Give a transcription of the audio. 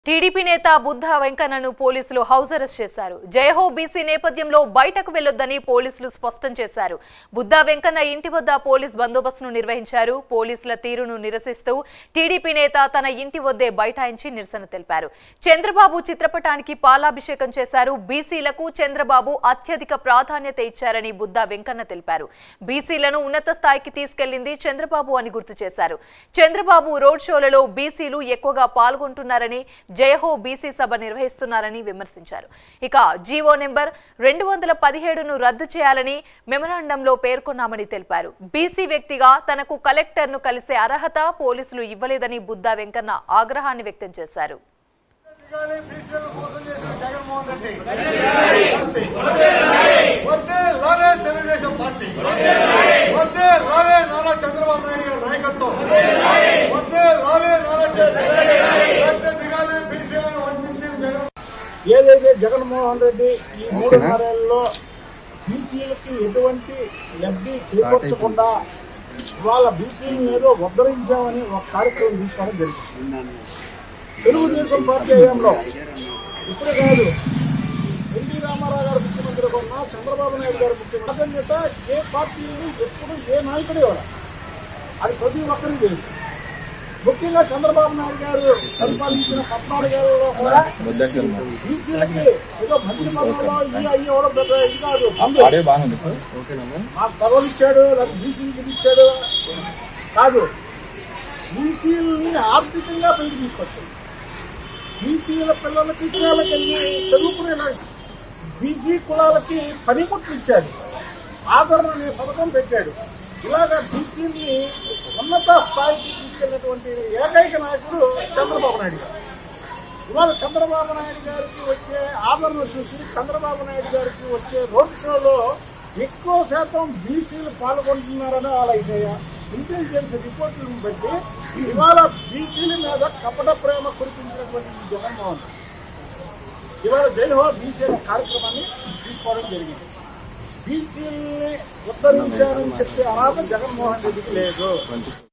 TDP నేత బుద్ధ వెంకన్నను పోలీసులు house arrest చేశారు జయహో బీసీ నేపథ్యంలో బయటకు వెళ్లొద్దని పోలీసులు స్పష్టం చేశారు బుద్ధ వెంకన్న ఇంటి వద్ద పోలీస్ బందోబస్తును నిర్వహించారు పోలీసుల తీరును నిరసిస్తూ టీడీపీ నేత తన ఇంటి వద్దే బైఠాయించి నిరసన తెలిపారు చంద్రబాబు చిత్రపటానికి పాలాభిషేకం చేశారు బీసీలకు చంద్రబాబు అత్యధిక ప్రాధాన్యత ఇచ్చారని బుద్ధ వెంకన్న తెలిపారు బీసీలను ఉన్నత స్థాయికి తీసుకెళ్లింది చంద్రబాబు అని గుర్తు చేశారు చంద్రబాబు రోడ్ షోలలో బీసీలు ఎక్కువగా పాల్గొంటున్నారని జయహో బీసీ సభ నిర్వహిస్తున్నారని విమర్శించారు ఇక జీవో నెంబర్ రెండు వందల పదిహేడును రద్దు చేయాలని మెమరాండంలో పేర్కొన్నామని తెలిపారు బీసీ వ్యక్తిగా తనకు కలెక్టర్ను కలిసే అర్హత పోలీసులు ఇవ్వలేదని బుద్ధా వెంకన్న ఆగ్రహాన్ని వ్యక్తం చేశారు దిగాలి బీసీలు మోసం చేసిన జగన్మోహన్ రెడ్డి పార్టీ. వద్దే లాలే తెలుగుదేశం పార్టీ వద్దే లాలే నారా చంద్రబాబు నాయుడు గారి నాయకత్వం వద్దే లాలే నారా చంద్రబాబు వద్దే దిగాలి బీసీలను వంచిన జగన్ ఏదైతే జగన్మోహన్ రెడ్డి ఈ మూడున్నరేళ్లలో బీసీలకి ఎటువంటి లబ్ధి చేకూర్చకుండా వాళ్ళ బీసీలను ఏదో ఉద్ధరించామని ఒక కార్యక్రమం తీసుకోవడం జరిగింది తెలుగుదేశం పార్టీ హయాంలో ఇప్పుడు కాదు ఎన్టీ రామారావు గారు ముఖ్యమంత్రి ఉన్నా చంద్రబాబు నాయుడు గారు ముఖ్యమంత్రి ప్రాధాన్యత ఏ పార్టీ ఎప్పుడు ఏ నాయకుడు ఇవ్వరు అది ప్రతి ఒక్కరికి తెలుసు ముఖ్యంగా చంద్రబాబు నాయుడు గారు పరిపాలించిన పద్నాలుగు ఏళ్లలో కూడా బీసీలకి ఏదో మంచి పదవులో ఈ అయ్యి ఇవ్వడం పెద్ద ఇది కాదు ముందు ఆడే బాగుంది సార్ ఓకేనా మాకు పదవులు ఇచ్చాడు లేకపోతే బీసీలకి ఇది ఇచ్చాడు కాదు బీసీలని ఆర్థికంగా పైకి తీసుకొచ్చాడు బీసీల పిల్లలకి పిల్లలకి చదువుకునేలా బీసీ కులాలకి పనిముట్లు ఇచ్చాడు ఆదరణ అనే పథకం పెట్టాడు ఇలాగా బీసీని ఉన్నత స్థాయికి తీసుకెళ్ళినటువంటి ఏకైక నాయకుడు చంద్రబాబు నాయుడు గారు ఇవాళ చంద్రబాబు నాయుడు గారికి వచ్చే ఆదరణ చూసి చంద్రబాబు నాయుడు గారికి వచ్చే రోడ్ షోలో ఎక్కువ శాతం బీసీలు పాల్గొంటున్నారని వాళ్ళ ఇంటెలిజెన్స్ రిపోర్టులను బట్టి ఇవాళ బీసీల మీద కపట ప్రేమ కురిపించినటువంటి ఈ జగన్మోహన్ రెడ్డి. ఇవాళ జైహో బీసీ అనే కార్యక్రమాన్ని తీసుకోవడం జరిగింది బీసీలని ఉత్తరించారని చెప్పే అర్హత జగన్మోహన్ రెడ్డికి లేదు